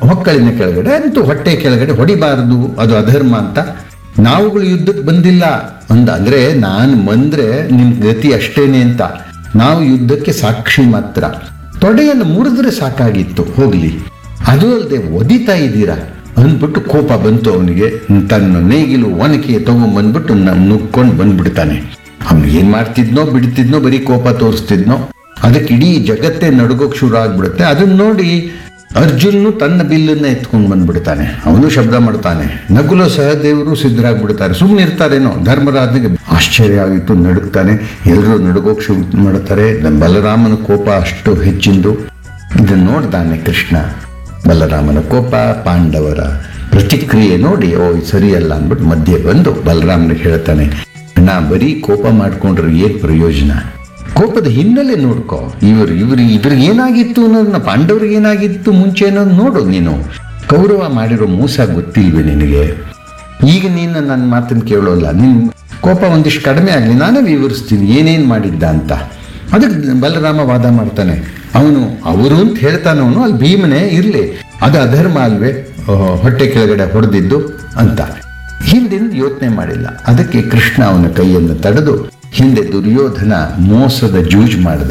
ಹೊಕ್ಕಳಿನ ಕೆಳಗಡೆ ಅಂತೂ ಹೊಟ್ಟೆ ಕೆಳಗಡೆ ಹೊಡಿಬಾರದು ಅದು ಅಧರ್ಮ ಅಂತ ನಾವುಗಳು ಯುದ್ಧಕ್ಕೆ ಬಂದಿಲ್ಲ ಅಂದ ಅಂದ್ರೆ ನಾನು ಬಂದ್ರೆ ನಿನ್ ಗತಿ ಅಷ್ಟೇನೆ ಅಂತ ನಾವು ಯುದ್ಧಕ್ಕೆ ಸಾಕ್ಷಿ ಮಾತ್ರ ತೊಡೆಯನ್ನು ಮುರಿದ್ರೆ ಸಾಕಾಗಿತ್ತು ಹೋಗ್ಲಿ ಅದು ಅಲ್ಲದೆ ಒದಿತಾ ಇದ್ದೀರಾ ಅಂದ್ಬಿಟ್ಟು ಕೋಪ ಬಂತು ಅವನಿಗೆ ತನ್ನ ನೇಗಿಲು ಒನಕೆ ತಗೊಂಡ್ಬಂದ್ಬಿಟ್ಟು ನುಗ್ಕೊಂಡು ಬಂದ್ಬಿಡ್ತಾನೆ ಅವ್ನು ಏನ್ ಮಾಡ್ತಿದ್ನೋ ಬಿಡ್ತಿದ್ನೋ ಬರೀ ಕೋಪ ತೋರಿಸ್ತಿದ್ನೋ ಅದಕ್ಕೆ ಇಡೀ ಜಗತ್ತೇ ನಡುಗೋಕ್ ಶುರು ಆಗ್ಬಿಡುತ್ತೆ ಅದನ್ನ ನೋಡಿ ಅರ್ಜುನ್ನು ತನ್ನ ಬಿಲ್ಲನ್ನ ಎತ್ಕೊಂಡು ಬಂದ್ಬಿಡ್ತಾನೆ ಅವನು ಶಬ್ದ ಮಾಡ್ತಾನೆ ನಗುಲ ಸಹದೇವರು ಸಿದ್ಧರಾಗ್ಬಿಡ್ತಾರೆ ಸುಮ್ಮನೆ ಇರ್ತಾರೇನೋ ಧರ್ಮರಾಜನಿಗೆ ಆಶ್ಚರ್ಯ ಆಗಿತ್ತು ನಡುಗ್ತಾನೆ ಎಲ್ಲರೂ ನಡುಗೋಕ್ ಶುರು ಮಾಡ್ತಾರೆ ಬಲರಾಮನ ಕೋಪ ಅಷ್ಟು ಹೆಚ್ಚಿಂದು ಇದನ್ನ ನೋಡ್ತಾನೆ ಕೃಷ್ಣ ಬಲರಾಮನ ಕೋಪ ಪಾಂಡವರ ಪ್ರತಿಕ್ರಿಯೆ ನೋಡಿ ಓ ಇದು ಸರಿಯಲ್ಲ ಅಂದ್ಬಿಟ್ಟು ಮಧ್ಯೆ ಬಂದು ಬಲರಾಮನಿಗೆ ಹೇಳ್ತಾನೆ ನಾ ಬರೀ ಕೋಪ ಮಾಡ್ಕೊಂಡ್ರೆ ಏನ್ ಪ್ರಯೋಜನ ಕೋಪದ ಹಿನ್ನೆಲೆ ನೋಡ್ಕೋ ಇವರು ಇವ್ರು ಇವ್ರಿಗೆ ಏನಾಗಿತ್ತು ಅನ್ನೋದನ್ನ ಪಾಂಡವ್ರಿಗೆ ಏನಾಗಿತ್ತು ಮುಂಚೆ ಅನ್ನೋದು ನೋಡು ನೀನು ಕೌರವ ಮಾಡಿರೋ ಮೋಸ ಗೊತ್ತಿಲ್ವೇ ನಿನಗೆ ಈಗ ನೀನು ನನ್ನ ಮಾತನ್ನು ಕೇಳೋಲ್ಲ ನಿನ್ ಕೋಪ ಒಂದಿಷ್ಟು ಕಡಿಮೆ ಆಗಲಿ ನಾನೇ ವಿವರಿಸ್ತೀನಿ ಏನೇನು ಮಾಡಿದ್ದ ಅಂತ ಅದಕ್ಕೆ ಬಲರಾಮ ವಾದ ಮಾಡ್ತಾನೆ ಅವನು ಅವರು ಅಂತ ಹೇಳ್ತಾನೆ ಅವನು ಅಲ್ಲಿ ಭೀಮನೇ ಇರಲಿ ಅದು ಅಧರ್ಮ ಅಲ್ವೇ ಓಹೋ, ಹೊಟ್ಟೆ ಕೆಳಗಡೆ ಹೊಡೆದಿದ್ದು ಅಂತ ಹಿಂದಿಂದ ಯೋಚನೆ ಮಾಡಿಲ್ಲ ಅದಕ್ಕೆ ಕೃಷ್ಣ ಅವನ ಕೈಯನ್ನು ತಡೆದು ಹಿಂದೆ ದುರ್ಯೋಧನ ಮೋಸದ ಜೂಜ್ ಮಾಡ್ದ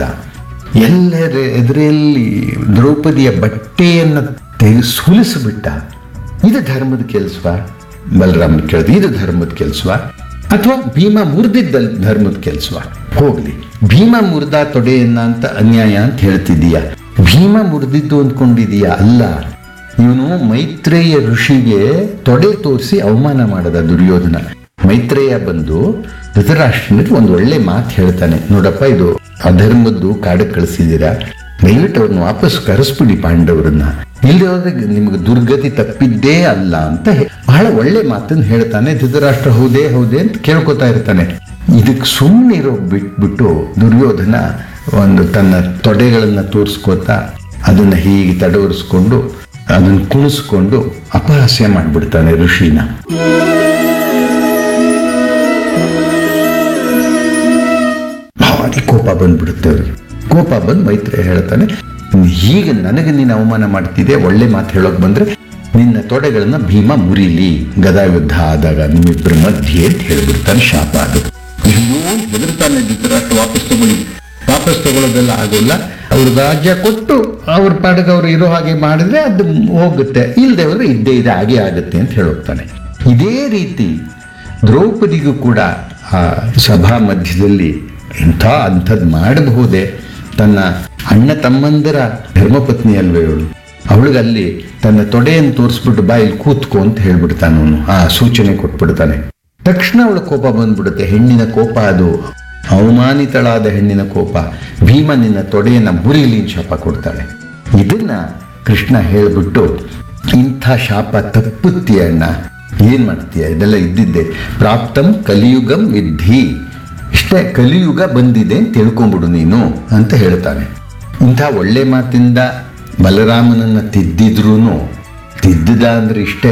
ಎಲ್ಲರ ಎದುರಲ್ಲಿ ದ್ರೌಪದಿಯ ಬಟ್ಟೆಯನ್ನು ತೆಗೆದು ಸುಲಿಸಿಬಿಟ್ಟ ಇದು ಧರ್ಮದ ಕೆಲಸವ ಬಲರಾಮನ ಕೇಳಿದ ಇದು ಧರ್ಮದ ಕೆಲಸವ ಅಥವಾ ಭೀಮ ಮುರಿದಿದ್ದ ಧರ್ಮದ ಕೆಲಸವ ಹೋಗ್ಲಿ ಭೀಮ ಮುರಿದ ತೊಡೆಯನ್ನ ಅಂತ ಅನ್ಯಾಯ ಅಂತ ಹೇಳ್ತಿದೀಯ ಭೀಮ ಮುರಿದಿದ್ದು ಅಂದ್ಕೊಂಡಿದೀಯ ಅಲ್ಲ ಇವನು ಮೈತ್ರೇಯ ಋಷಿಗೆ ತೊಡೆ ತೋರಿಸಿ ಅವಮಾನ ಮಾಡದ ದುರ್ಯೋಧನ ಮೈತ್ರೇಯ ಬಂದು ಧೃತರಾಷ್ಟ್ರನಿಗೆ ಒಂದು ಒಳ್ಳೆ ಮಾತು ಹೇಳ್ತಾನೆ ನೋಡಪ್ಪ ಇದು ಅಧರ್ಮದ್ದು ಕಾಡಕ್ಕೆ ಕಳಿಸಿದ್ದೀರಾ ದಯವಿಟ್ಟು ಅವ್ರನ್ನ ವಾಪಸ್ ಕರೆಸ್ಬಿಡಿ ಪಾಂಡವರನ್ನ ಇಲ್ಲಿ ಹೋದ್ರೆ ನಿಮ್ಗೆ ದುರ್ಗತಿ ತಪ್ಪಿದ್ದೇ ಅಲ್ಲ ಅಂತ ಹೇ- ಬಹಳ ಒಳ್ಳೆ ಮಾತನ್ನು ಹೇಳ್ತಾನೆ ಧೃತರಾಷ್ಟ್ರ ಹೌದೇ ಹೌದೇ ಅಂತ ಕೇಳ್ಕೊತಾ ಇರ್ತಾನೆ ಇದಕ್ಕೆ ಸುಮ್ಮನೆ ಇರೋ ಬಿಟ್ಬಿಟ್ಟು ದುರ್ಯೋಧನ ಒಂದು ತನ್ನ ತೊಡೆಗಳನ್ನ ತೋರಿಸ್ಕೋತಾ ಅದನ್ನ ಹೀಗೆ ತಡವರಿಸ್ಕೊಂಡು ಅದನ್ನ ಕುಣಿಸ್ಕೊಂಡು ಅಪಹಾಸ್ಯ ಮಾಡ್ಬಿಡ್ತಾನೆ ಋಷಿನ ಭಾರಿ ಕೋಪ ಬಂದ್ಬಿಡುತ್ತೆ ಅವ್ರಿಗೆ ಕೋಪ ಬಂದು ಮೈತ್ರಿ ಹೇಳ್ತಾನೆ ಹೀಗೆ ನನಗೆ ನೀನು ಅವಮಾನ ಮಾಡ್ತಿದ್ದೆ ಒಳ್ಳೆ ಮಾತು ಹೇಳೋಕೆ ಬಂದ್ರೆ ನಿನ್ನ ತೊಡೆಗಳನ್ನ ಭೀಮ ಮುರಿಲಿ ಗದಾ ಯುದ್ಧ ಆದಾಗ ನಿಮ್ಮಿಬ್ಬರ ಮಧ್ಯೆ ಅಂತ ಹೇಳ್ಬಿಡ್ತಾನೆ ಶಾಪ ಅದು ಅಯ್ಯೋ ಅಂತ ಹೆದರ್ತಾನೆ ಧೃತರಾಷ್ಟ್ರ ವಾಪಸ್ ತಗೊಳ್ಳಿ ವಾಪಸ್ ತಗೊಳ್ಳೋದೆಲ್ಲ ಆಗೋಲ್ಲ ಅವ್ರ ರಾಜ್ಯ ಕೊಟ್ಟು ಅವ್ರ ಪಾಡಿಗೆ ಅವ್ರು ಇರೋ ಹಾಗೆ ಮಾಡಿದ್ರೆ ಅದು ಹೋಗುತ್ತೆ ಇಲ್ಲದೆ ಹೋದ್ರೆ ಇದ್ದೇ ಇದೆ ಹಾಗೆ ಆಗುತ್ತೆ ಅಂತ ಹೇಳೋಗ್ತಾನೆ ಇದೇ ರೀತಿ ದ್ರೌಪದಿಗೂ ಕೂಡ ಆ ಸಭಾ ಮಧ್ಯದಲ್ಲಿ ಇಂಥ ಅಂಥದ್ದು ಮಾಡಬಹುದೇ ತನ್ನ ಅಣ್ಣ ತಮ್ಮಂದಿರ ಧರ್ಮಪತ್ನಿ ಅಲ್ವೇ ಇವಳು ಅವಳಿಗಲ್ಲಿ ತನ್ನ ತೊಡೆಯನ್ನು ತೋರಿಸ್ಬಿಟ್ಟು ಬಾಯಲ್ಲಿ ಕೂತ್ಕೋ ಅಂತ ಹೇಳ್ಬಿಡ್ತಾನೆ ಅವನು ಆ ಸೂಚನೆ ಕೊಟ್ಬಿಡ್ತಾನೆ ತಕ್ಷಣ ಅವಳ ಕೋಪ ಬಂದ್ಬಿಡುತ್ತೆ ಹೆಣ್ಣಿನ ಕೋಪ ಅದು ಅವಮಾನಿತಳಾದ ಹೆಣ್ಣಿನ ಕೋಪ ಭೀಮ ನಿನ್ನ ತೊಡೆಯನ್ನ ಮುರಿಲಿ ಅಂತ ಶಾಪ ಕೊಡ್ತಾಳೆ ಇದನ್ನ ಕೃಷ್ಣ ಹೇಳ್ಬಿಟ್ಟು ಇಂಥ ಶಾಪ ತಪ್ಪುತ್ತೀಯ ಅಣ್ಣ ಏನ್ ಮಾಡ್ತೀಯ ಇದೆಲ್ಲ ಇದ್ದಿದ್ದೆ ಪ್ರಾಪ್ತಂ ಕಲಿಯುಗಂ ವಿದ್ಧಿ ಇಷ್ಟೇ ಕಲಿಯುಗ ಬಂದಿದೆ ಅಂತ ತಿಳ್ಕೊಂಬಿಡು ನೀನು ಅಂತ ಹೇಳ್ತಾನೆ ಇಂಥ ಒಳ್ಳೆ ಮಾತಿಂದ ಬಲರಾಮನನ್ನ ತಿದ್ದಿದ್ರೂ ತಿದ್ದಿದ ಅಂದ್ರೆ ಇಷ್ಟೇ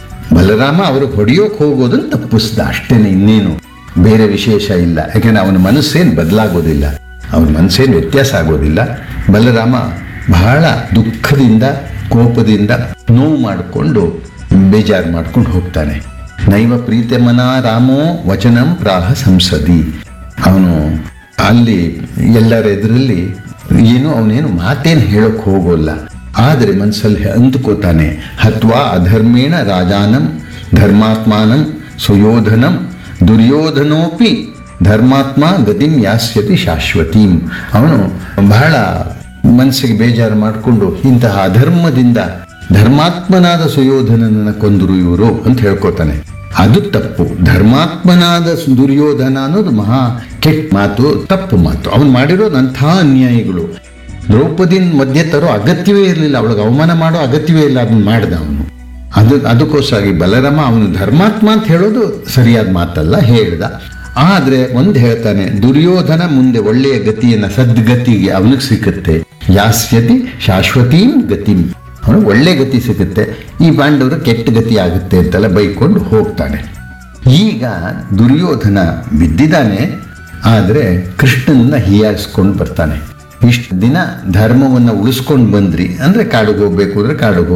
ಬಲರಾಮ ಅವ್ರಿಗೆ ಹೊಡೆಯೋಕೆ ಹೋಗೋದನ್ನ ತಪ್ಪಿಸ್ದ ಅಷ್ಟೇನೆ ಇನ್ನೇನು ಬೇರೆ ವಿಶೇಷ ಇಲ್ಲ ಯಾಕೆಂದ್ರೆ ಅವನ ಮನಸ್ಸೇನು ಬದಲಾಗೋದಿಲ್ಲ ಅವನ ಮನಸ್ಸೇನು ವ್ಯತ್ಯಾಸ ಆಗೋದಿಲ್ಲ ಬಲರಾಮ ಬಹಳ ದುಃಖದಿಂದ ಕೋಪದಿಂದ ನೋವು ಮಾಡಿಕೊಂಡು ಬೇಜಾರು ಮಾಡ್ಕೊಂಡು ಹೋಗ್ತಾನೆ ನೈವ ಪ್ರೀತಮನ ರಾಮೋ ವಚನಂ ಪ್ರಾಹ ಸಂಸದಿ ಅವನು ಅಲ್ಲಿ ಎಲ್ಲರ ಎದುರಲ್ಲಿ ಏನು ಅವನೇನು ಮಾತೇನು ಹೇಳಕ್ ಹೋಗೋಲ್ಲ ಆದರೆ ಮನಸ್ಸಲ್ಲಿ ಅಂದುಕೋತಾನೆ ಹತ್ವಾ ಅಧರ್ಮೇಣ ರಾಜಾನಂ ಧರ್ಮಾತ್ಮಾನಂ ಸುಯೋಧನಂ ದುರ್ಯೋಧನೋಪಿ ಧರ್ಮಾತ್ಮ ಗತಿಂ ಯಾಸ್ಯತಿ ಶಾಶ್ವತೀಂ ಅವನು ಬಹಳ ಮನಸ್ಸಿಗೆ ಬೇಜಾರು ಮಾಡಿಕೊಂಡು ಇಂತಹ ಅಧರ್ಮದಿಂದ ಧರ್ಮಾತ್ಮನಾದ ಸುಯೋಧನನನ್ನ ಕೊಂದರು ಇವರು ಅಂತ ಹೇಳ್ಕೊತಾನೆ ಅದು ತಪ್ಪು ಧರ್ಮಾತ್ಮನಾದ ಸು- ದುರ್ಯೋಧನ ಅನ್ನೋದು ಮಹಾ ಕೆಟ್ಟ ಮಾತು ತಪ್ಪು ಮಾತು ಅವನು ಮಾಡಿರೋದು ಅಂಥ ಅನ್ಯಾಯಗಳು ದ್ರೌಪದಿನ ಮಧ್ಯೆ ತರೋ ಅಗತ್ಯವೇ ಇರಲಿಲ್ಲ ಅವಳಿಗೆ ಅವಮಾನ ಮಾಡೋ ಅಗತ್ಯವೇ ಇಲ್ಲ ಅದನ್ನ ಮಾಡ್ದ ಅವನು ಅದು ಅದಕ್ಕೋಸ್ಕರ ಬಲರಾಮ ಅವನು ಧರ್ಮಾತ್ಮ ಅಂತ ಹೇಳೋದು ಸರಿಯಾದ ಮಾತಲ್ಲ ಹೇಳ್ದ ಆದ್ರೆ ಒಂದು ಹೇಳ್ತಾನೆ ದುರ್ಯೋಧನ ಮುಂದೆ ಒಳ್ಳೆಯ ಗತಿಯನ್ನ ಸದ್ಗತಿಗೆ ಅವನಿಗೆ ಸಿಕ್ಕುತ್ತೆ ಯಾಸ್ಯತಿ ಶಾಶ್ವತೀಂ ಗತಿಂ ಅವನು ಒಳ್ಳೆ ಗತಿ ಸಿಗುತ್ತೆ ಈ ಪಾಂಡವರು ಕೆಟ್ಟ ಗತಿ ಆಗುತ್ತೆ ಅಂತೆಲ್ಲ ಬೈಕೊಂಡು ಹೋಗ್ತಾನೆ ಈಗ ದುರ್ಯೋಧನ ಬಿದ್ದಿದ್ದಾನೆ ಆದರೆ ಕೃಷ್ಣನ ಹೀಯಾಳಿಸ್ಕೊಂಡು ಬರ್ತಾನೆ ಇಷ್ಟು ದಿನ ಧರ್ಮವನ್ನು ಉಳಿಸ್ಕೊಂಡು ಬಂದ್ರಿ ಅಂದ್ರೆ ಕಾಡಿಗೆ ಹೋಗ್ಬೇಕು ಅಂದ್ರೆ ಕಾಡಿಗೆ